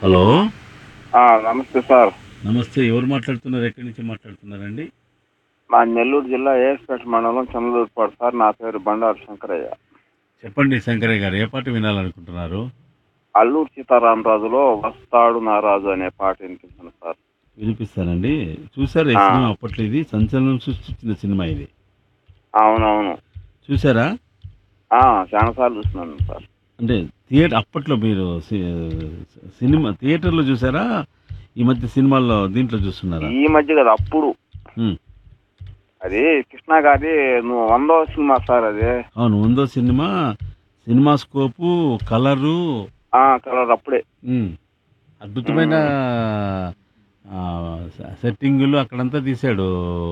Hello ఆ, నమస్తే sir నమస్తే ఎవరు మాట్లాడుతున్నారు ఎక్కడి నుంచి మాట్లాడుతున్నారండి మా నెల్లూరు జిల్లా ఏఎస్పేట మండలం చంద్రూరుపాడు సార్ నా పేరు బండారు శంకరయ్య చెప్పండి శంకరయ్య గారు ఏ పాట వినాలనుకుంటున్నారు అల్లూరు సీతారామరాజులో వస్తాడు నా రాజు అనే పాట వినిపిస్తుంది సార్ వినిపిస్తానండి చూసారా ఈ ఆ. సినిమా అప్పట్లో ఇది సంచలనం సృష్టించిన సినిమా ఇది అవునవును చూసారా ఆ, చాలా సార్లు చూస్తున్నాను సార్ అంటే థియేటర్ అప్పట్లో మీరు సి- సినిమా థియేటర్లో చూసారా ఈ మధ్య సినిమాల్లో దీంట్లో చూస్తున్నారా ఈ మధ్య కదా అప్పుడు ఉమ్. అది కృష్ణ గారి నువ్వు వందో సినిమా సార్ అది అవును ఉందో సినిమా సినిమా స్కోపు కలరు ఆ కలర్ అప్పుడే ఉమ్, అద్భుతమైన ఆ, సె- సెట్టింగులు అక్కడంతా తీశాడు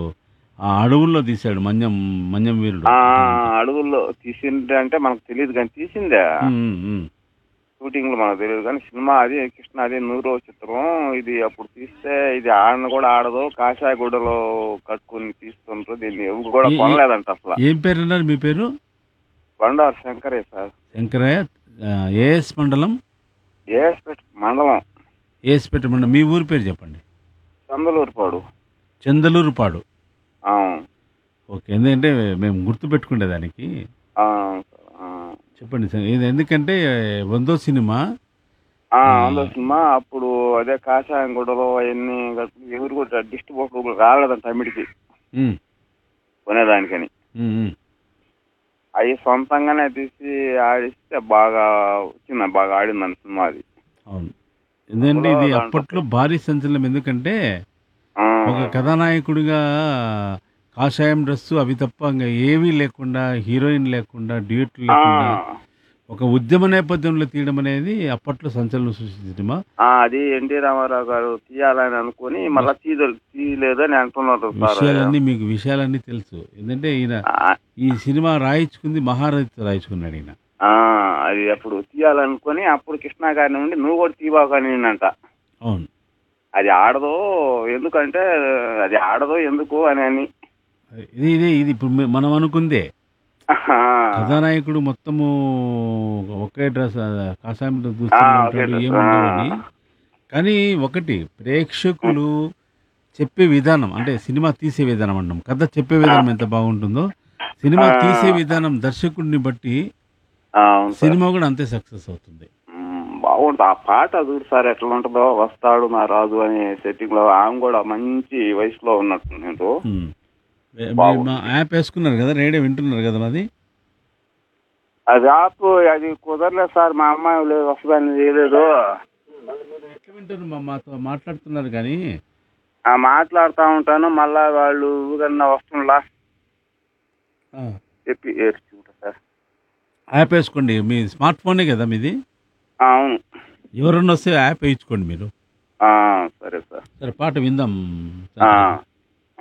ఆ అడవుల్లో తీశాడు మన్యం మన్యం వీరుడు ఆ అడుగుల్లో తీసిందే అంటే మనకు తెలియదు కానీ తీసిందే ఉమ్, ఉమ్, ఉమ్. షూటింగ్ లో మనకు తెలియదు కానీ సినిమా అది కృష్ణ అది నూరో చిత్రం ఇది అప్పుడు తీస్తే ఇది ఆడను కూడా ఆడదు కాషాయ గుడ్డలో కట్టుకుని తీస్తుంటారు దీన్ని ఎవరు కూడా ఈ- ఈ- కొనలేదంట అసలు ఏం పేరు అన్నారు మీ పేరు బండారు శంకరయ్య సార్ శంకరయ్య ఆ, ఏఎస్ మండలం ఏఎస్పేట మండలం ఏఎస్పేట మండలం మీ ఊరి పేరు చెప్పండి చందలూరుపాడు చందలూరుపాడు ఆ, ఓకే ఎందుకంటే మేము గుర్తుపెట్టుకునే దానికి ఆ, ఆ. చెప్పండి సార్ ఇది ఎందుకంటే వందో సినిమా ఆ, అందులో సినిమా అప్పుడు అదే కాషాయం గుడ్డలో అవన్నీ కట్టుకుని ఎవరు కూడా డిస్ట్రిబ్యూటర్ రాలేదంట అమ్మిడికి ఉమ్, కొనేదానికని ఉమ్, ఉమ్. అవి సొంతంగానే తీసి ఆడిస్తే బాగా వచ్చింది బాగా ఆడిందని సినిమా అది అవును ఎందుకంటే ఇది దాంట్లో- అప్పట్లో భారీ సంచలనం ఎందుకంటే ఆ, ఒక కథానాయకుడిగా కాషాయం డ్రెస్సు అవి తప్ప ఇంకా ఏమీ లేకుండా హీరోయిన్ లేకుండా డ్యూట్లు ఆ, లేకుండా ఒక ఉద్యమ నేపథ్యంలో తీయడం అనేది అప్పట్లో సంచలనం సృష్టించిన సినిమా ఆ, అది ఎన్టీ రామారావు గారు తీయాలని అనుకుని మళ్ళా తీయలేదు తీయలేదని అంటున్నారు సార్ విషయాలన్నీ మీకు విషయాలన్నీ తెలుసు ఎందుకంటే ఈయన ఆ, ఈ సినిమా రాయించుకుంది మహారథితో రాయించుకున్నాడు ఈయన ఆ, అది అప్పుడు తీయాలనుకుని అప్పుడు కృష్ణ గారి నుండి నువ్వు కూడా తీవాకని అంట అవును అది ఆడదో ఎందుకంటే అది ఆడదో ఎందుకు అని అని ఇది ఇది ఇది ఇప్పుడు మే- మనం అనుకుందే ఆ, కథానాయకుడు మొత్తము ఒకే డ్రెస్ ఆ, కాషాయం డ్రెస్ ఆ, దుస్తులు ఒకే ఉంటాడు డ్రెస్, ఏముండవని ఆ. కానీ ఒకటి ప్రేక్షకులు చెప్పే విధానం అంటే సినిమా తీసే విధానం అంటాం కథ చెప్పే విధానం ఎంత బాగుంటుందో సినిమా ఆ. తీసే విధానం దర్శకుడిని బట్టి ఆ, అవును సార్. సినిమా కూడా అంతే సక్సెస్ అవుతుంది మ్, బాగుంటుంది ఆ పాట చూడు సార్ ఎట్లా ఉంటుందో వస్తాడు నా రాజు అనే సెట్టింగ్ లో ఆమె కూడా మంచి వయసులో ఉన్నట్టు నేను ఉమ్. మీ- మీ- బాగుంది. మా యాప్ వేసుకున్నారు కదా రేడియో వింటున్నారు కదా మాది అది ఆపు అది కుదరలేదు సార్ మా అమ్మాయి లేదు వస్తుందని చేయలేదు మీరు ఎట్లా వింటారు మా మాతో మాట్లాడుతున్నారు కానీ ఆ మాట్లాడుతూ ఉంటాను మళ్ళా వాళ్ళు ఊరన్నా వస్తుండ్లా ఆ, చెప్పి ఏడ్చుకుంటా సార్ యాప్ వేసుకోండి మీ స్మార్ట్ ఫోనే కదా మీది ఆ, అవును ఎవరన్నా వస్తే యాప్ వేయించుకోండి మీరు ఆ, సరే సార్ సరే పాట విందాం ఆ.